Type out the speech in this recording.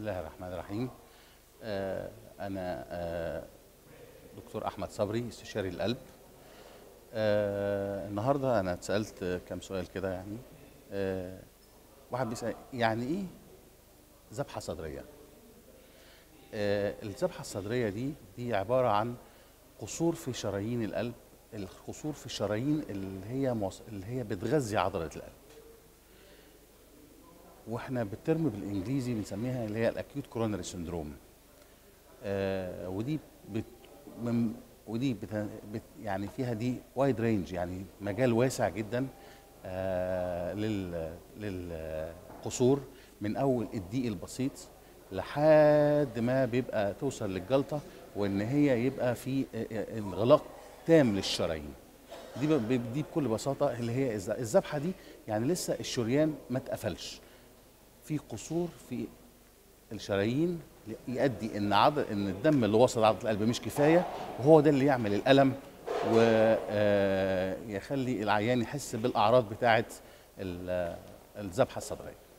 الله الرحمن الرحيم آه، أنا آه، دكتور أحمد صبري استشاري القلب آه، النهاردة أنا اتسألت كام سؤال كده يعني آه، واحد بيسأل يعني إيه ذبحة صدرية؟ آه، الذبحة الصدرية دي دي عبارة عن قصور في شرايين القلب القصور في الشرايين اللي هي موص... اللي هي بتغذي عضلة القلب واحنا بالترم بالانجليزي بنسميها اللي هي الاكيوت كورونري سندروم آه ودي بت من ودي بت بت يعني فيها دي وايد رينج يعني مجال واسع جدا آه لل للقصور من اول الضيق البسيط لحد ما بيبقى توصل للجلطه وان هي يبقى في آه، آه، انغلاق تام للشرايين دي ب- دي بكل بساطه اللي هي الز- الذبحه دي يعني لسه الشريان ما اتقفلش في قصور في الشرايين يؤدي ان عضل ان الدم اللي وصل عضله القلب مش كفايه وهو ده اللي يعمل الالم ويخلي العيان يحس بالاعراض بتاعه ال- الذبحه الصدريه